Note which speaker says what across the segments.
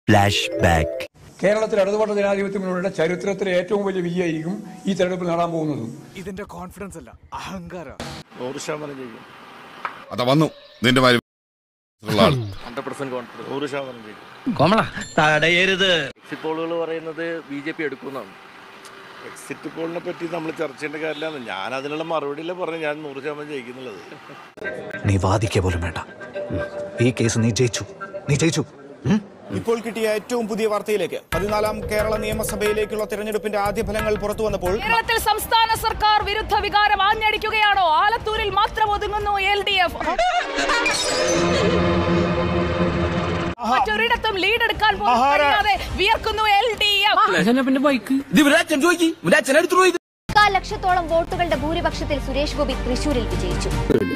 Speaker 1: flash back
Speaker 2: കേരളത്തിൽ ഇടതുപക്ഷ ജനാധിപത്യ മുന്നണിയുടെ ചരിത്രത്തിലെ ഏറ്റവും വലിയ വിജയമായിരിക്കും ഈ തെരഞ്ഞെടുപ്പിൽ നേടാൻ പോകുന്നതും
Speaker 3: ഇതിന്റെ കോൺഫിഡൻസ് അല്ല അഹങ്കാര
Speaker 4: നൂറ് ശതമാനം ജയിക്കും
Speaker 5: അതാ വന്നു നിന്റെ മാതിരി ഉള്ള ആൾ
Speaker 4: ഹൺഡ്രഡ് പെർസെന്റ് കോൺഫിഡൻസ് നൂറ് ശതമാനം ജയിക്കും
Speaker 1: കോമള തടയരുത്
Speaker 6: എക്സിറ്റ് പോളുകൾ പറയുന്നത് ബി ജെ പി എടുക്കുന്നതാണ്
Speaker 4: എക്സിറ്റ് പോളിനെ പറ്റി നമ്മൾ ചർച്ച ചെയ്യേണ്ട കാര്യമില്ല ഞാൻ അതിനുള്ള മറുപടിയില്ല പറഞ്ഞു ഞാൻ നൂറ് ശതമാനം ജയിക്കുന്നുള്ളത്
Speaker 3: നീ വാദിക്ക പോലും വേണ്ട ഈ കേസ് നീ ജയിച്ചു നീ ജയിച്ചു
Speaker 7: ഇപ്പോൾ കിട്ടിയ ഏറ്റവും പുതിയ വാർത്തയിലേക്ക് പതിനാലാം കേരള നിയമസഭയിലേക്കുള്ള തെരഞ്ഞെടുപ്പിന്റെ ആദ്യ ഫലങ്ങൾ പുറത്തു വന്നപ്പോൾ
Speaker 8: കേരളത്തിൽ സംസ്ഥാന സർക്കാർ വിരുദ്ധ വികാരം ആഞ്ഞടിക്കുകയാണോ ആലത്തൂരിൽ മാത്രം ഒതുങ്ങുന്നു എൽ ഡി എഫ് മറ്റൊരിടത്തും ലീഡ് എടുക്കാൻ പോലും
Speaker 7: മഹാരാ-
Speaker 8: കഴിയാതെ വിയർക്കുന്നു എൽ ഡി എഫ്
Speaker 9: മുക്കാൽ ലക്ഷത്തോളം വോട്ടുകളുടെ ഭൂരിപക്ഷത്തിൽ സുരേഷ് ഗോപി തൃശൂരിൽ വിജയിച്ചു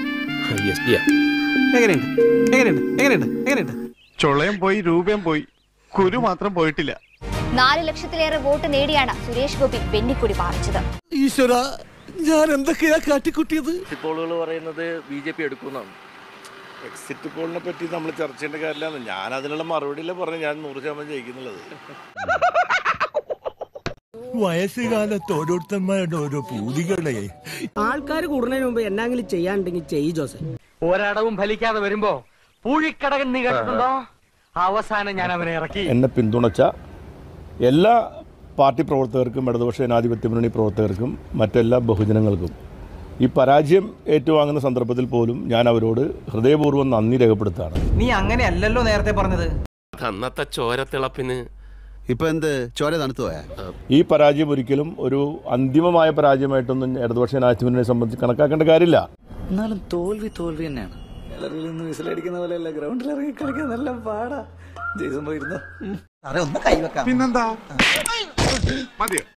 Speaker 10: ചൊളയും പോയി രൂപയും പോയി കുരു മാത്രം പോയിട്ടില്ല
Speaker 9: നാല് ലക്ഷത്തിലേറെ വോട്ട് നേടിയാണ് സുരേഷ് ഗോപി വെന്നിക്കൊടി പാറിച്ചത്
Speaker 1: ഈശ്വര ഞാൻ എന്തൊക്കെയാ കാട്ടിക്കുട്ടിയത്
Speaker 6: എക്സിറ്റ് പോളുകൾ പറയുന്നത് ബി ജെ പി എടുക്കുന്നതാണ്
Speaker 4: എക്സിറ്റ് പോളിനെ പറ്റി നമ്മൾ ചർച്ച ചെയ്യേണ്ട കാര്യമില്ല ഞാൻ അതിനുള്ള മറുപടിയില്ല പറഞ്ഞു ഞാൻ നൂറ് ശതമാനം ജയിക്കുന്നുള്ളത്
Speaker 1: വയസ്സുകാലത്ത് ഓരോരുത്തന്മാരുടെ ഓരോ പൂതികളെ
Speaker 11: ആൾക്കാർ കൂടുന്നതിന് മുമ്പ് എന്നാങ്കിലും ചെയ്യാനുണ്ടെങ്കിൽ ചെയ്യ് ജോസെ
Speaker 6: ഒരടവും ഫലിക്കാതെ വരുമ്പോ പൂഴിക്കടകൻ നീ കേട്ടിട്ടുണ്ടോ അവസാനം ഞാൻ അവനെ ഇറക്കി
Speaker 4: എന്നെ പിന്തുണച്ച എല്ലാ പാർട്ടി പ്രവർത്തകർക്കും ഇടതുപക്ഷ ജനാധിപത്യ മുന്നണി പ്രവർത്തകർക്കും മറ്റെല്ലാ ബഹുജനങ്ങൾക്കും ഈ പരാജയം ഏറ്റുവാങ്ങുന്ന സന്ദർഭത്തിൽ പോലും ഞാൻ അവരോട് ഹൃദയപൂർവ്വം നന്ദി രേഖപ്പെടുത്താണ്
Speaker 11: നീ അങ്ങനെയല്ലല്ലോ നേരത്തെ പറഞ്ഞത്
Speaker 10: അന്നത്തെ ചോരത്തിളപ്പിന്
Speaker 1: ഇപ്പൊ എന്ത് ചോര തണുത്തു പോയാ
Speaker 4: ഈ പരാജയം ഒരിക്കലും ഒരു അന്തിമമായ പരാജയമായിട്ടൊന്നും ഇടതുപക്ഷ ജനാധിപത്യ മുന്നണിയെ സംബന്ധിച്ച് കണക്കാക്കേണ്ട കാര്യമില്ല
Speaker 11: എന്നാലും തോൽവി തോൽവി തന്നെയാണ് നിന്ന് വിസിലടിക്കുന്ന പോലെയല്ല ഗ്രൗണ്ടിൽ ഇറങ്ങി കളിക്കാൻ നല്ല പാടാ ജയ്സൺ പോയിരുന്നു
Speaker 10: പിന്നെന്താ മതിയോ